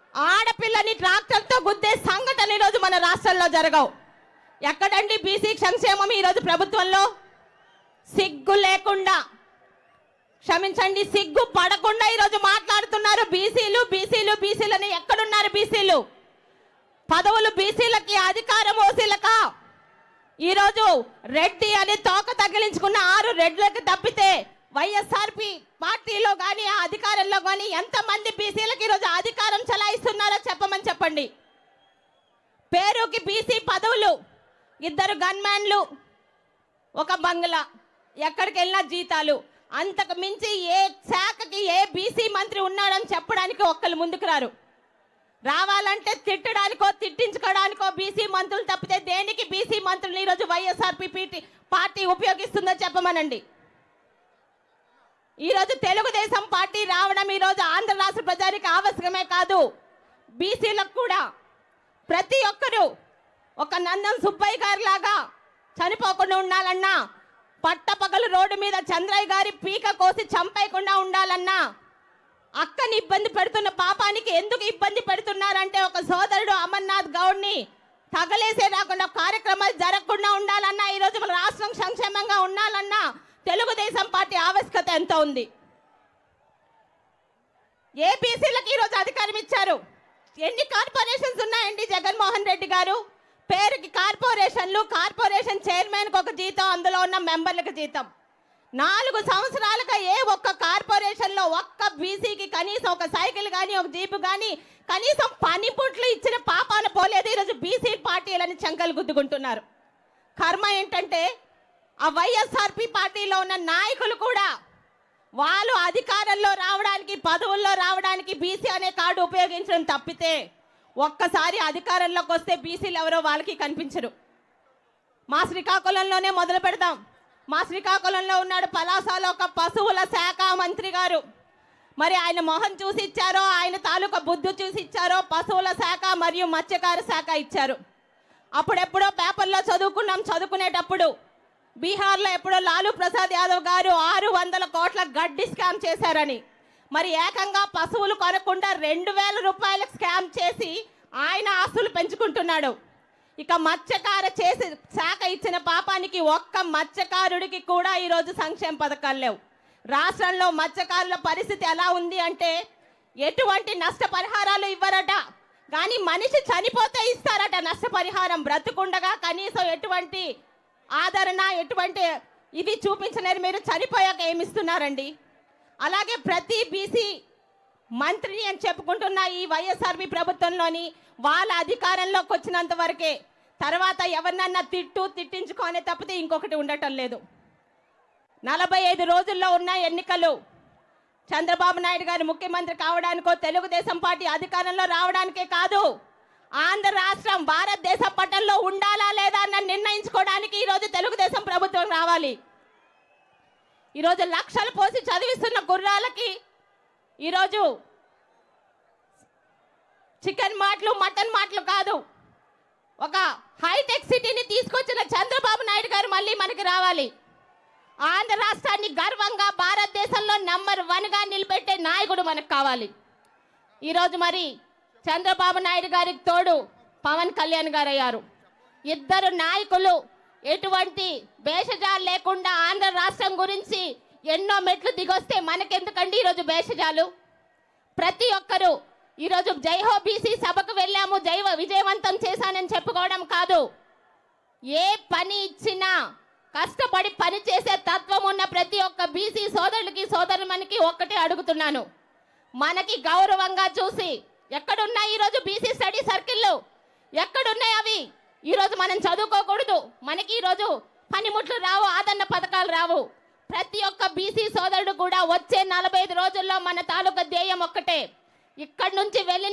ఆడపిల్లని ట్రాక్టర్తో గుద్దే సంఘటన ఈరోజు మన రాష్ట్రంలో జరగవు ఎక్కడండి బీసీ సంక్షేమం ఈరోజు ప్రభుత్వంలో సిగ్గు లేకుండా క్షమించండి సిగ్గు పడకుండా ఈరోజు మాట్లాడుతున్నారు బీసీలు బీసీలు బీసీలని ఎక్కడున్నారు బీసీలు పదవులు బీసీలకి అధికారం ఓసీలకా ఈరోజు రెడ్డి అని తోక తగిలించుకున్న ఆరు రెడ్లకు తప్పితే వైఎస్ఆర్పి పార్టీలో కానీ ఆ అధికారంలో కానీ ఎంతమంది బీసీలకు ఈరోజు అధికారం చలాయిస్తున్నారో చెప్పమని చెప్పండి పేరుకి బీసీ పదవులు ఇద్దరు గన్మ్యాన్లు ఒక బంగ్లా ఎక్కడికి వెళ్ళినా జీతాలు అంతకు మించి ఏ శాఖకి ఏ బీసీ మంత్రి ఉన్నాడని చెప్పడానికి ఒక్కరు ముందుకు రారు రావాలంటే తిట్టడానికో తిట్టించుకోవడానికో బీసీ మంత్రులు తప్పితే దేనికి బీసీ మంత్రులు ఈరోజు వైఎస్ఆర్పి పార్టీ ఉపయోగిస్తుందో చెప్పమనండి ఈరోజు తెలుగుదేశం పార్టీ రావడం ఈరోజు ఆంధ్ర రాష్ట్ర ప్రజానికి ఆవశ్యకమే కాదు బీసీలకు కూడా ప్రతి ఒక్కరూ ఒక నందం సుబ్బయ్య గారి లాగా చనిపోకుండా ఉండాలన్నా పట్టపగలు రోడ్డు మీద చంద్రయ్య గారి పీక కోసి చంపేయకుండా ఉండాలన్నా అక్కని ఇబ్బంది పెడుతున్న పాపానికి ఎందుకు ఇబ్బంది పెడుతున్నారంటే ఒక సోదరుడు అమర్నాథ్ గౌడ్ని తగలేసే రాకుండా కార్యక్రమాలు జరగకుండా ఉండాలన్నా ఈరోజు మన రాష్ట్రం సంక్షేమంగా ఉండాలన్నా తెలుగుదేశం పార్టీ ఆవశ్యకత ఎంత ఉంది ఏపీసీలకు ఈరోజు అధికారం ఇచ్చారు ఎన్ని కార్పొరేషన్స్ ఉన్నాయండి జగన్మోహన్ రెడ్డి గారు పేరుకి కార్పొరేషన్లు కార్పొరేషన్ చైర్మన్కి ఒక జీతం అందులో ఉన్న మెంబర్లకు జీతం నాలుగు సంవత్సరాలుగా ఏ ఒక్క కార్పొరేషన్లో ఒక్క బీసీకి కనీసం ఒక సైకిల్ కానీ ఒక జీపు కానీ కనీసం పనిపుట్లు ఇచ్చిన పాపాన పోలేదు ఈరోజు బీసీ పార్టీలని చంకలు గుద్దుకుంటున్నారు కర్మ ఏంటంటే ఆ వైఎస్ఆర్పి పార్టీలో ఉన్న నాయకులు కూడా వాళ్ళు అధికారంలో రావడానికి పదవుల్లో రావడానికి బీసీ అనే కార్డు ఉపయోగించడం తప్పితే ఒక్కసారి అధికారంలోకి వస్తే బీసీలు ఎవరో వాళ్ళకి కనిపించరు మా శ్రీకాకుళంలోనే మొదలు పెడదాం మా శ్రీకాకుళంలో ఉన్నాడు పలాసలో ఒక పశువుల శాఖ మంత్రి గారు మరి ఆయన మొహం చూసి ఇచ్చారో ఆయన తాలూకా బుద్ధి చూసి ఇచ్చారో పశువుల శాఖ మరియు మత్స్యకార శాఖ ఇచ్చారు అప్పుడెప్పుడో పేపర్లో చదువుకున్నాం చదువుకునేటప్పుడు బీహార్లో ఎప్పుడో లాలూ ప్రసాద్ యాదవ్ గారు ఆరు వందల కోట్ల గడ్డి స్కామ్ చేశారని మరి ఏకంగా పశువులు కొనకుండా రెండు వేల రూపాయలకు స్కామ్ చేసి ఆయన ఆస్తులు పెంచుకుంటున్నాడు ఇక మత్స్యకార చేసి శాఖ ఇచ్చిన పాపానికి ఒక్క మత్స్యకారుడికి కూడా ఈరోజు సంక్షేమ పథకాలు లేవు రాష్ట్రంలో మత్స్యకారుల పరిస్థితి ఎలా ఉంది అంటే ఎటువంటి నష్టపరిహారాలు ఇవ్వరట కానీ మనిషి చనిపోతే ఇస్తారట నష్టపరిహారం బ్రతుకుండగా కనీసం ఎటువంటి ఆదరణ ఎటువంటి ఇవి చూపించలేరు మీరు చనిపోయాక ఏమి ఇస్తున్నారండి అలాగే ప్రతి బీసీ మంత్రిని అని చెప్పుకుంటున్న ఈ వైఎస్ఆర్బి ప్రభుత్వంలోని వాళ్ళ అధికారంలోకి వచ్చినంత వరకే తర్వాత ఎవరినన్నా తిట్టు తిట్టించుకోనే తప్పితే ఇంకొకటి ఉండటం లేదు నలభై ఐదు రోజుల్లో ఉన్న ఎన్నికలు చంద్రబాబు నాయుడు గారు ముఖ్యమంత్రి కావడానికో తెలుగుదేశం పార్టీ అధికారంలో రావడానికే కాదు ఆంధ్ర రాష్ట్రం భారతదేశ పట్టణంలో ఉండాలా లేదా అన్న నిర్ణయించుకోవడానికి ఈరోజు తెలుగుదేశం ప్రభుత్వం రావాలి ఈరోజు లక్షలు పోసి చదివిస్తున్న గుర్రాలకి ఈరోజు చికెన్ మాటలు మటన్ మాటలు కాదు ఒక హైటెక్ సిటీని తీసుకొచ్చిన చంద్రబాబు నాయుడు గారు మళ్ళీ మనకి రావాలి ఆంధ్ర రాష్ట్రాన్ని గర్వంగా భారతదేశంలో నంబర్ వన్గా నిలబెట్టే నాయకుడు మనకు కావాలి ఈరోజు మరి చంద్రబాబు నాయుడు గారికి తోడు పవన్ కళ్యాణ్ గారు అయ్యారు ఇద్దరు నాయకులు ఎటువంటి భేషజాలు లేకుండా ఆంధ్ర రాష్ట్రం గురించి ఎన్నో మెట్లు దిగొస్తే మనకెందుకండి ఈరోజు భేషజాలు ప్రతి ఒక్కరూ ఈరోజు జైహో బీసీ సభకు వెళ్ళాము జై విజయవంతం చేశానని చెప్పుకోవడం కాదు ఏ పని ఇచ్చినా కష్టపడి పని చేసే తత్వం ఉన్న ప్రతి ఒక్క బీసీ సోదరులకి సోదరుమనికి ఒక్కటే అడుగుతున్నాను మనకి గౌరవంగా చూసి ఎక్కడున్నాయి ఈరోజు బీసీ స్టడీ సర్కిళ్ళు ఎక్కడున్నాయి అవి ఈరోజు మనం చదువుకోకూడదు మనకి ఈరోజు పనిముట్లు రావు ఆదరణ పథకాలు రావు ప్రతి ఒక్క బీసీ సోదరుడు కూడా వచ్చే నలభై ఐదు రోజుల్లో మన తాలూకా ధ్యేయం ఒక్కటే ఇక్కడి నుంచి వెళ్ళిన